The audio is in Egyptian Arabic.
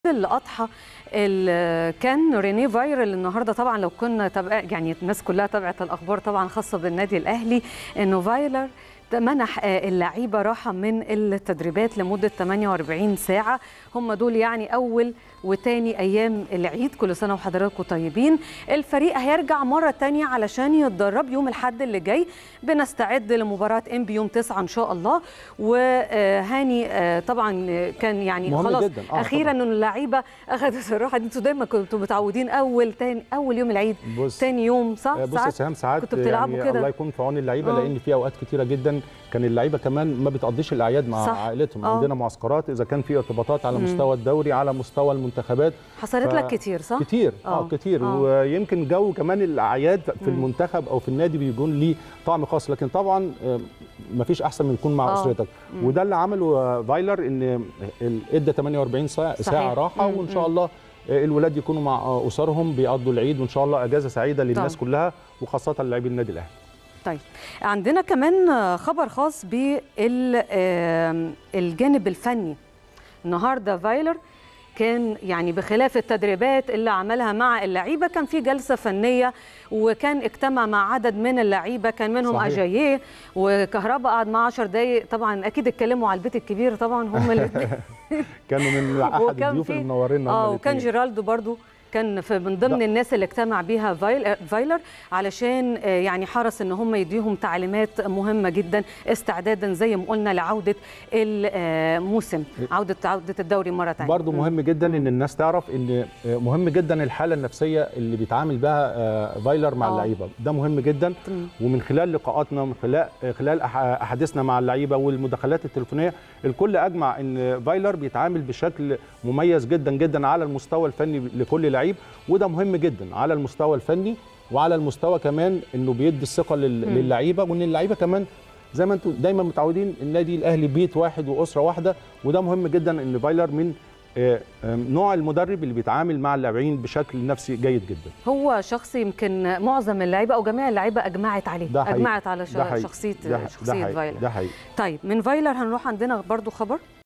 الاضحى ال- كان ريني فايرل النهارده طبعا لو كنا تبع يعني الناس كلها تابعت الاخبار طبعا خاصه بالنادي الاهلي انه فايلر منح آه، اللعيبه راحه من التدريبات لمده 48 ساعه هم دول يعني اول وتاني ايام العيد كل سنه وحضراتكم طيبين الفريق هيرجع مره تانية علشان يتدرب يوم الاحد اللي جاي بنستعد لمباراه ام بي يوم 9 ان شاء الله وهاني آه، طبعا كان يعني مهم خلاص جداً. آه، اخيرا طبعاً. ان اللعيبه اخذت الراحه دي انتوا دايما كنتوا متعودين اول تاني اول يوم العيد بص تاني يوم صح آه، بص يا سهام ساعات كنتوا بتلعبوا يعني كده الله يكون في عون اللعيبه آه. لان في اوقات كتيره جدا كان اللعيبه كمان ما بتقضيش الاعياد مع صح. عائلتهم آه. عندنا معسكرات اذا كان في ارتباطات على مستوى الدوري على مستوى المنتخبات حصلت ف- لك كتير صح كتير اه, آه. كتير آه. ويمكن جو كمان الاعياد في المنتخب او في النادي بيكون ليه طعم خاص لكن طبعا ما فيش احسن من يكون مع آه. اسرتك وده اللي عمله آه، فايلر ان ال- ادى 48 ساعه صحيح. ساعه راحه مم. وان شاء الله آه، الولاد يكونوا مع آه، اسرهم بيقضوا العيد وان شاء الله اجازه سعيده للناس طبعاً. كلها وخاصه لاعبي النادي الاهلي طيب عندنا كمان خبر خاص بالجانب الفني النهارده فايلر كان يعني بخلاف التدريبات اللي عملها مع اللعيبه كان في جلسه فنيه وكان اجتمع مع عدد من اللعيبه كان منهم صحيح. اجاييه وكهربا قعد معاه 10 دقائق طبعا اكيد اتكلموا على البيت الكبير طبعا هم الاثنين كانوا من احد وكان الضيوف في- اللي منورينا اه هما وكان الاتنين. جيرالدو برضو كان في من ضمن لا. الناس اللي اجتمع بيها فايل آه، فايلر علشان آه، يعني حرص ان هم يديهم تعليمات مهمه جدا استعدادا زي ما قلنا لعوده الموسم عوده عوده الدوري مره ثانيه برضه مهم جدا ان الناس تعرف ان مهم جدا الحاله النفسيه اللي بيتعامل بها آه، فايلر مع آه. اللعيبه ده مهم جدا مم. ومن خلال لقاءاتنا ومن خلال خلال أح- احاديثنا مع اللعيبه والمداخلات التليفونيه الكل اجمع ان فايلر بيتعامل بشكل مميز جدا جدا على المستوى الفني لكل لعيب وده مهم جدا على المستوى الفني وعلى المستوى كمان انه بيدي الثقه لل- للعيبه وان اللعيبه كمان زي ما انتم دايما متعودين النادي الاهلي بيت واحد واسره واحده وده مهم جدا ان فايلر من آه، آه، نوع المدرب اللي بيتعامل مع اللاعبين بشكل نفسي جيد جدا هو شخص يمكن معظم اللعيبه او جميع اللعيبه اجمعت عليه ده حقيقي. اجمعت على ش- ده حقيقي. شخصيه ده ح- ده شخصيه حقيقي. فايلر ده حقيقي طيب من فايلر هنروح عندنا برضو خبر